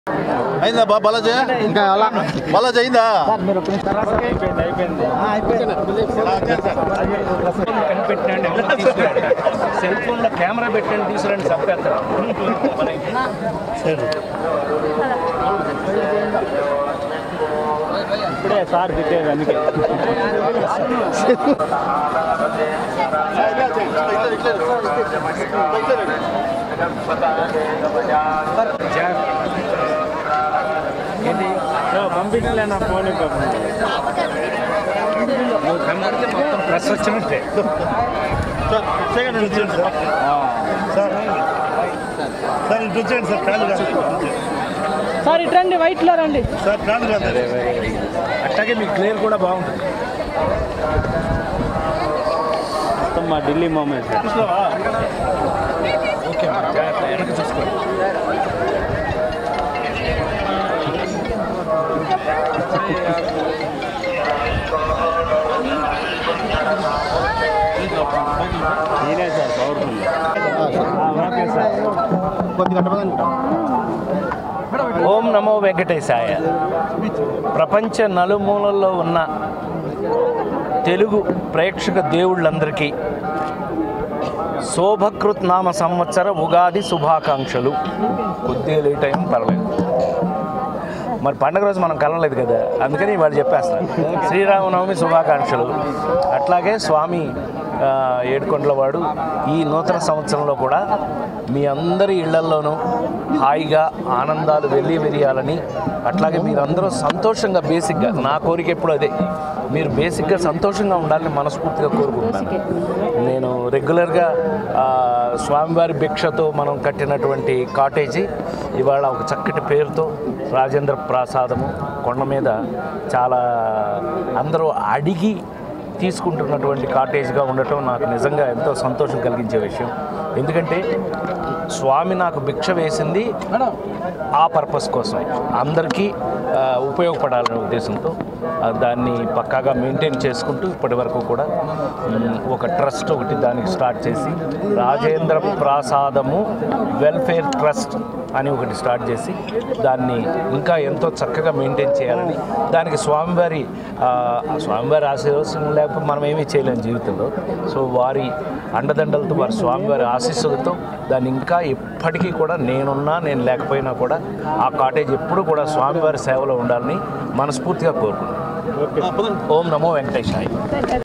అయిందా బా బాలాజీ ఇంకా అలా బాలాజీ అయిందా కనిపెట్టండి ఎవరు తీసుకురండి సెల్ ఫోన్ లో కెమెరా పెట్టండి తీసుకురండి చంపేస్తారు ఇప్పుడే సార్ తిట్టేది అందుకే ఏంటి పంపించలే నా ఫోన్ నువ్వు కనబడితే మొత్తం ప్రెస్ వచ్చినట్టే సార్ సెకండ్ ఇటు వచ్చేయండి సార్ సార్ సార్ ఇటు వచ్చేయండి సార్ కాదు కాదు సార్ ఇటు రండి వైట్ లో రండి సార్ కాదు కాదు అట్లాగే మీ క్లియర్ కూడా బాగుంటుంది మొత్తం మా ఢిల్లీ మూమెంట్ చూసినావా ఓకే జాగ్రత్త వెనక్కి చూసుకోండి నేనే సార్ పవర్ఫుల్ ఓకే సార్ కొద్దిగా కట్టమని ఓం నమో వెంకటేశాయ ప్రపంచ నలుమూలల్లో ఉన్న తెలుగు ప్రేక్షక దేవుళ్ళందరికీ శోభకృత్ నామ సంవత్సర ఉగాది శుభాకాంక్షలు కొద్దిగా లేట్ అయిన పర్లేదు మరి పండగ రోజు మనం కలవలేదు కదా అందుకని వాళ్ళు చెప్పేస్తాను శ్రీరామనవమి శుభాకాంక్షలు అట్లాగే స్వామి ఆ, ఏడుకొండలవాడు ఈ నూతన సంవత్సరంలో కూడా మీ అందరి ఇళ్లల్లోనూ హాయిగా ఆనందాలు వెళ్ళి విరియాలని అట్లాగే మీరందరూ సంతోషంగా బేసిక్గా నా కోరిక ఎప్పుడు అదే మీరు బేసిక్గా సంతోషంగా ఉండాలని మనస్ఫూర్తిగా కోరుకుంటున్నాను నేను రెగ్యులర్గా ఆ, స్వామివారి భిక్షతో మనం కట్టినటువంటి కాటేజీ ఇవాళ ఒక చక్కటి పేరుతో రాజేంద్ర ప్రసాదము కొండ మీద చాలా అందరూ అడిగి తీసుకుంటున్నటువంటి కాటేజ్గా ఉండటం నాకు నిజంగా ఎంతో సంతోషం కలిగించే విషయం ఎందుకంటే స్వామి నాకు భిక్ష వేసింది ఆ పర్పస్ కోసం అందరికీ ఆ, ఉపయోగపడాలనే ఉద్దేశంతో ఆ, దాన్ని పక్కాగా మెయింటైన్ చేసుకుంటూ ఇప్పటి వరకు కూడా మ్, ఒక ట్రస్ట్ ఒకటి దానికి స్టార్ట్ చేసి రాజేంద్ర ప్రసాదము వెల్ఫేర్ ట్రస్ట్ అని ఒకటి స్టార్ట్ చేసి దాన్ని ఇంకా ఎంతో చక్కగా మెయింటైన్ చేయాలని దానికి స్వామివారి ఆ, స్వామివారి ఆశీర్వచనం లేకపోతే మనం ఏమీ చేయలేము జీవితంలో సో వారి అండదండలతో వారి స్వామివారి ఆశీస్సులతో దాన్ని ఇంకా ఎప్పటికీ కూడా నేనున్నా నేను లేకపోయినా కూడా ఆ కాటేజ్ ఎప్పుడు కూడా స్వామివారి సేవలో ఉండాలని మనస్ఫూర్తిగా కోరుకుంటున్నాను ఓం నమో వెంకటేశాయ